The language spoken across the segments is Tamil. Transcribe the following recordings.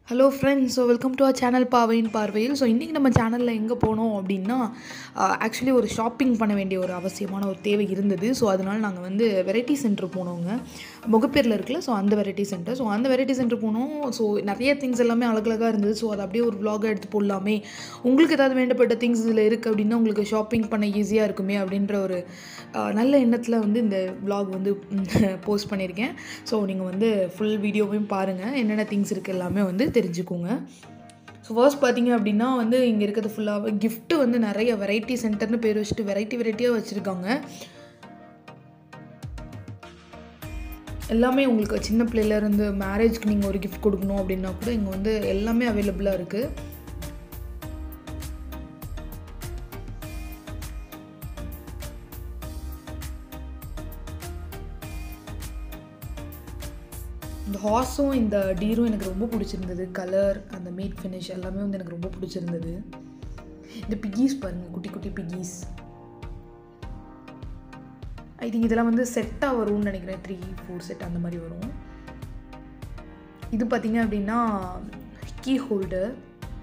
hello friends so welcome to our channel பாவையின் பார்வையில் ஸோ இன்றைக்கி நம்ம சேனலில் எங்கே போனோம் அப்படின்னா ஆக்சுவலி ஒரு ஷாப்பிங் பண்ண வேண்டிய ஒரு அவசியமான ஒரு தேவை இருந்தது ஸோ அதனால் நாங்கள் வந்து வெரைட்டி சென்டர் போனோங்க முகப்பேரில் இருக்குல்ல ஸோ அந்த வெரைட்டி சென்டர் ஸோ அந்த வெரைட்டி சென்டர் போனோம் ஸோ நிறைய திங்ஸ் எல்லாமே அழகழகாக இருந்தது ஸோ அதை அப்படியே ஒரு vlog எடுத்து போடலாமே உங்களுக்கு ஏதாவது வேண்டப்பட்ட திங்ஸ் இதில் இருக்குது அப்படின்னா உங்களுக்கு ஷாப்பிங் பண்ண ஈஸியாக இருக்குமே அப்படின்ற ஒரு ஆஹ், நல்ல எண்ணத்தில் வந்து இந்த vlog வந்து போஸ்ட் பண்ணியிருக்கேன் ஸோ நீங்கள் வந்து ஃபுல் வீடியோவையும் பாருங்கள் என்னென்ன திங்ஸ் இருக்குது எல்லாமே வந்து தெரிஞ்சுக்கோங்க ஸோ ஃபர்ஸ்ட் பார்த்தீங்க அப்படின்னா வந்து இங்கே இருக்கிறது ஃபுல்லாகவே gift வந்து நிறைய வெரைட்டி சென்டர்னு பேர் வச்சுட்டு வெரைட்டி வெரைட்டியாக வச்சுருக்காங்க எல்லாமே உங்களுக்கு சின்ன பிள்ளையிலேருந்து மேரேஜ்க்கு நீங்கள் ஒரு gift கொடுக்கணும் அப்படின்னா கூட இங்கே வந்து எல்லாமே அவைலபிளாக இருக்குது இந்த ஹார்ஸும் இந்த டீரும் எனக்கு ரொம்ப பிடிச்சிருந்தது கலர் அந்த மீட் ஃபினிஷ் எல்லாமே வந்து எனக்கு ரொம்ப பிடிச்சிருந்தது இந்த பிகீஸ் பாருங்கள் குட்டி குட்டி பிகீஸ் ஐ திங்க் இதெல்லாம் வந்து செட்டாக வரும்னு நினைக்கிறேன் த்ரீ ஃபோர் செட் அந்த மாதிரி வரும் இது பார்த்தீங்க அப்படின்னா கீ ஹோல்டர்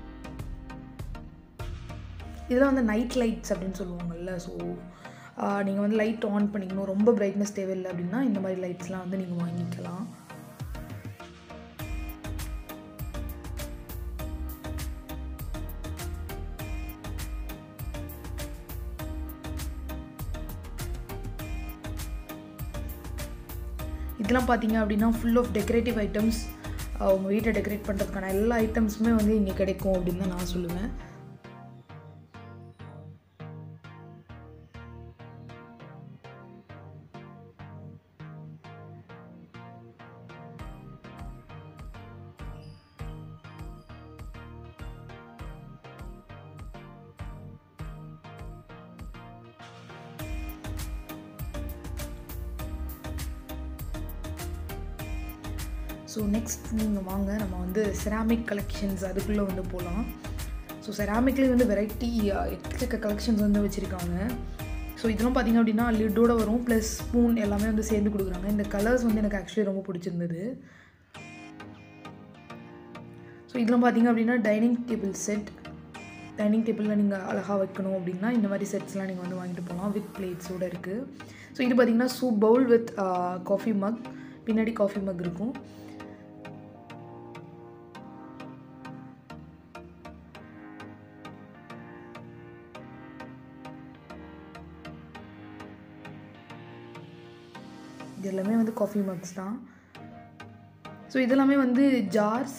இதெல்லாம் வந்து நைட் லைட்ஸ் அப்படின்னு சொல்லுவாங்கல்ல ஸோ நீங்கள் வந்து லைட் ஆன் பண்ணிக்கணும் ரொம்ப பிரைட்னஸ் தேவையில்லை அப்படின்னா இந்த மாதிரி லைட்ஸ்லாம் வந்து நீங்கள் வாங்கிக்கலாம் இதெல்லாம் பார்த்தீங்க அப்படின்னா ஃபுல் ஆஃப் டெக்கரேட்டிவ் ஐட்டம்ஸ் உங்கள் வீட்டை டெக்கரேட் பண்ணுறதுக்கான எல்லா ஐட்டம்ஸுமே வந்து இங்கே கிடைக்கும் அப்படின்னு தான் நான் சொல்லுவேன் ஸோ நெக்ஸ்ட் நீங்கள் வாங்க நம்ம வந்து செராமிக் கலெக்ஷன்ஸ் அதுக்குள்ளே வந்து போகலாம் ஸோ செராமிக்லேயே வந்து வெரைட்டி எக்கச்சக்க கலெக்ஷன்ஸ் வந்து வச்சுருக்காங்க ஸோ இதெல்லாம் பார்த்தீங்க அப்படின்னா லிட்டோட வரும் ப்ளஸ் ஸ்பூன் எல்லாமே வந்து சேர்ந்து கொடுக்குறாங்க இந்த கலர்ஸ் வந்து எனக்கு ஆக்சுவலி ரொம்ப பிடிச்சிருந்தது ஸோ இதெல்லாம் பார்த்தீங்க அப்படின்னா டைனிங் டேபிள் செட் டைனிங் டேபிளில் நீங்கள் அழகாக வைக்கணும் அப்படின்னா இந்த மாதிரி செட்ஸ்லாம் நீங்கள் வந்து வாங்கிட்டு போகலாம் வித் பிளேட்ஸோடு இருக்குது ஸோ இது பார்த்தீங்கன்னா soup bowl with coffee mug பின்னாடி காஃபி மக் இருக்கும் இது எல்லாமே வந்து காஃபி மக்ஸ் தான் ஸோ இதெல்லாமே வந்து ஜார்ஸ்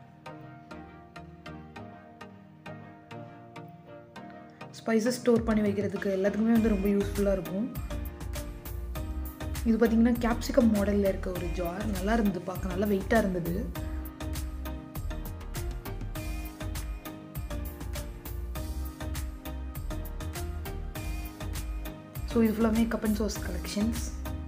ஸ்பைசஸ் ஸ்டோர் பண்ணி வைக்கிறதுக்கு எல்லாத்துக்குமே வந்து ரொம்ப யூஸ்ஃபுல்லாக இருக்கும் இது பார்த்தீங்கன்னா கேப்சிகம் மாடலில் இருக்க ஒரு ஜார் நல்லா இருந்தது பார்க்க நல்லா வெயிட்டாக இருந்தது ஸோ இது ஃபுல்லாமே கப் அண்ட் சோஸ் கலெக்ஷன்ஸ்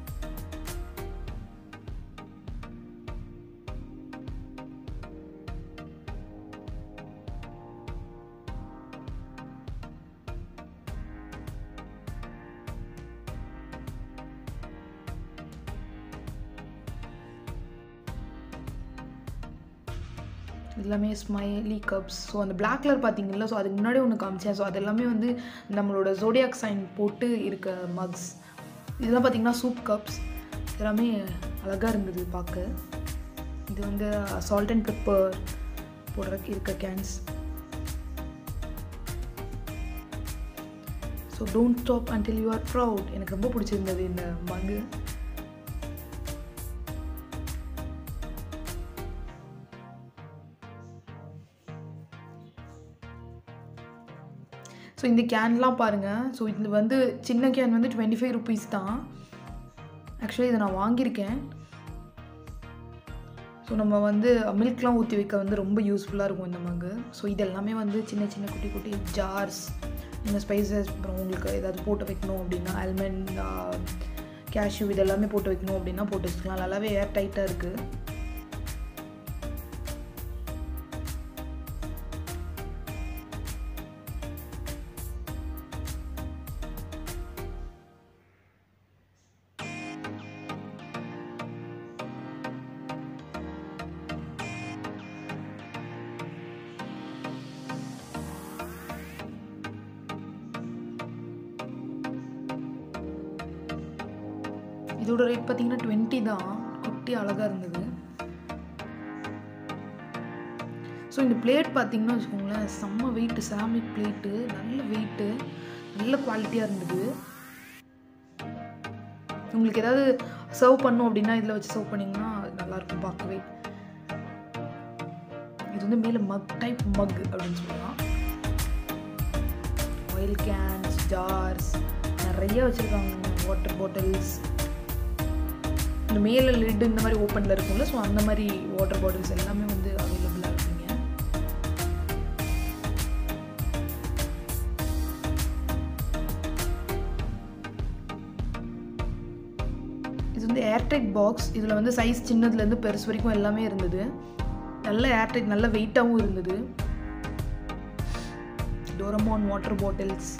எல்லாமே ஸ்மைலி கப்ஸ் ஸோ அந்த பிளாக் கலர் பார்த்தீங்கல்ல ஸோ அதுக்கு முன்னாடி ஒன்று காமிச்சேன் ஸோ அது எல்லாமே வந்து நம்மளோட ஜோடியாக் சைன் போட்டு இருக்க மக்ஸ் இதெல்லாம் பார்த்தீங்கன்னா சூப் கப்ஸ் எல்லாமே அழகாக இருந்தது பார்க்க இது வந்து சால்ட் அண்ட் பெப்பர் போடுறதுக்கு இருக்க cans so don't stop until you are proud எனக்கு ரொம்ப பிடிச்சிருந்தது இந்த மகு ஸோ இந்த கேன்லாம் பாருங்கள் ஸோ இது வந்து சின்ன கேன் வந்து டுவெண்ட்டி ஃபைவ் ருபீஸ் தான் ஆக்சுவலி இதை நான் வாங்கியிருக்கேன் ஸோ நம்ம வந்து மில்க்லாம் ஊற்றி வைக்க வந்து ரொம்ப யூஸ்ஃபுல்லாக இருக்கும் இந்த மகு ஸோ இது எல்லாமே வந்து சின்ன சின்ன குட்டி குட்டி ஜார்ஸ் இந்த ஸ்பைசஸ் அப்புறம் உங்களுக்கு ஏதாவது போட்டு வைக்கணும் அப்படின்னா ஆல்மண்ட் கேஷ்யூ இது எல்லாமே போட்டு வைக்கணும் அப்படின்னா போட்டு வச்சுக்கலாம் நல்லாவே ஏர் டைட்டாக இருக்குது இதோட ரேட் பார்த்தீங்கன்னா டுவெண்ட்டி தான் குட்டி அழகாக இருந்தது ஸோ இந்த பிளேட் பார்த்தீங்கன்னா வச்சுக்கோங்களேன் செம்ம வெயிட்டு செராமிக் பிளேட்டு நல்ல வெயிட்டு நல்ல குவாலிட்டியாக இருந்தது உங்களுக்கு ஏதாவது சர்வ் பண்ணும் அப்படின்னா இதில் வச்சு சர்வ் பண்ணிங்கன்னா நல்லாயிருக்கும் பார்க்கவே இது வந்து மேலே மக் டைப் மக் அப்படின்னு சொல்லலாம் ஆயில் கேன்ஸ் ஜார்ஸ் நிறைய வச்சுருக்காங்க வாட்டர் பாட்டில்ஸ் இந்த மேலே லிட் இந்த மாதிரி ஓப்பனில் இருக்கும்ல ஸோ அந்த மாதிரி வாட்டர் பாட்டில்ஸ் எல்லாமே வந்து அவைலபிளாக இருக்குங்க இது வந்து ஏர்டைட் பாக்ஸ் இதில் வந்து சைஸ் சின்னதுலேருந்து பெருசு வரைக்கும் எல்லாமே இருந்தது நல்ல ஏர்டைட் நல்ல வெயிட்டாகவும் இருந்தது டோரமோன் வாட்டர் பாட்டில்ஸ்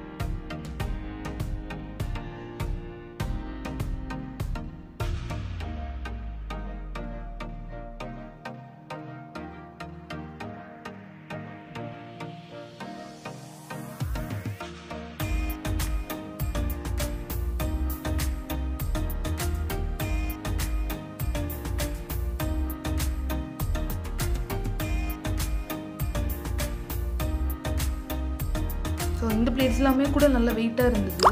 ஸோ இந்த பிளேட்ஸ் எல்லாமே கூட நல்ல வெயிட்டாக இருந்தது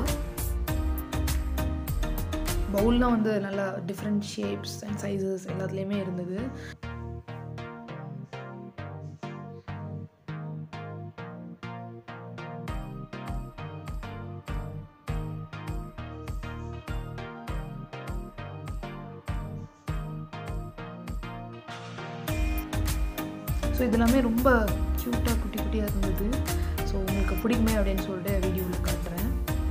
பவுல்லாம் வந்து நல்லா டிஃப்ரெண்ட் ஷேப்ஸ் அண்ட் சைஸஸ் எல்லாத்துலேயுமே இருந்தது ஸோ இது எல்லாமே ரொம்ப க்யூட்டாக குட்டி குட்டியாக இருந்தது ஸோ உங்களுக்கு பிடிக்குமே அப்படின்னு சொல்லிட்டு வீடியோவில் காட்டுறேன்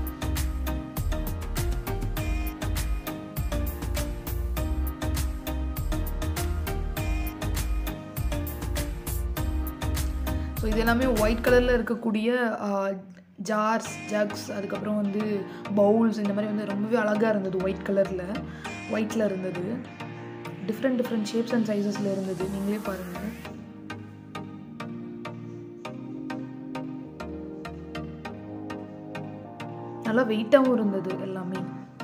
ஸோ இது எல்லாமே ஒயிட் கலரில் இருக்கக்கூடிய ஜார்ஸ் ஜக்ஸ் அதுக்கப்புறம் வந்து பவுல்ஸ் இந்த மாதிரி வந்து ரொம்பவே அழகாக இருந்தது ஒயிட் கலரில் ஒயிட்டில் இருந்தது டிஃப்ரெண்ட் டிஃப்ரெண்ட் ஷேப்ஸ் அண்ட் சைஸஸில் இருந்தது நீங்களே பாருங்கள் நல்லா வெயிட்டாகவும் இருந்தது எல்லாமே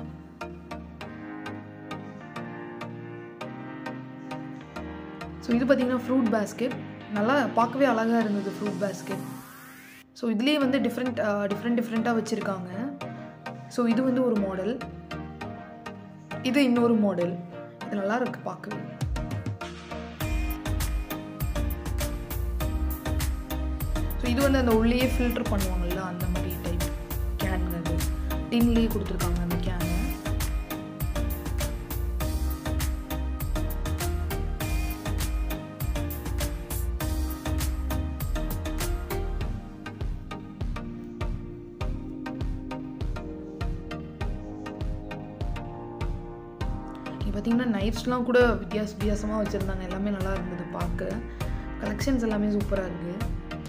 ஸோ இது பார்த்தீங்கன்னா ஃப்ரூட் பேஸ்கெட் நல்லா பார்க்கவே அழகாக இருந்தது ஃப்ரூட் பேஸ்கெட் ஸோ இதுலேயே வந்து டிஃப்ரெண்ட் டிஃப்ரெண்ட் டிஃப்ரெண்ட்டாக வச்சுருக்காங்க ஸோ இது வந்து ஒரு மாடல் இது இன்னொரு மாடல் இது நல்லா இருக்கு பார்க்கவே ஸோ இது வந்து அந்த உள்ளேயே ஃபில்டர் பண்ணுவாங்கல்ல அந்த மாதிரி டைப் கேனுங்க அது டின்லேயே கொடுத்துருக்காங்க அந்த கேனு இங்கே பார்த்தீங்கன்னா நைஃப்ஸ்லாம் கூட வித்தியாச வித்தியாசமாக வச்சுருந்தாங்க எல்லாமே நல்லா இருந்தது பார்க்க கலெக்ஷன்ஸ் எல்லாமே சூப்பராக இருக்குது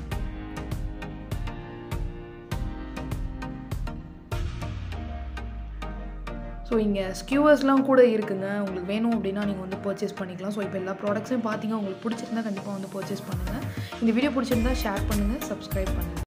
ஸோ இங்கே ஸ்கியூவர்ஸ்லாம் கூட இருக்குங்க உங்களுக்கு வேணும் அப்படின்னா நீங்கள் வந்து பர்ச்சேஸ் பண்ணிக்கலாம் ஸோ இப்போ எல்லா ப்ராடக்ட்ஸையும் பார்த்தீங்க உங்களுக்கு பிடிச்சிருந்தா கண்டிப்பாக வந்து பர்ச்சேஸ் பண்ணுங்கள் இந்த வீடியோ பிடிச்சிருந்தா ஷேர் பண்ணுங்கள் சப்ஸ்கிரைப் பண்ணுங்கள்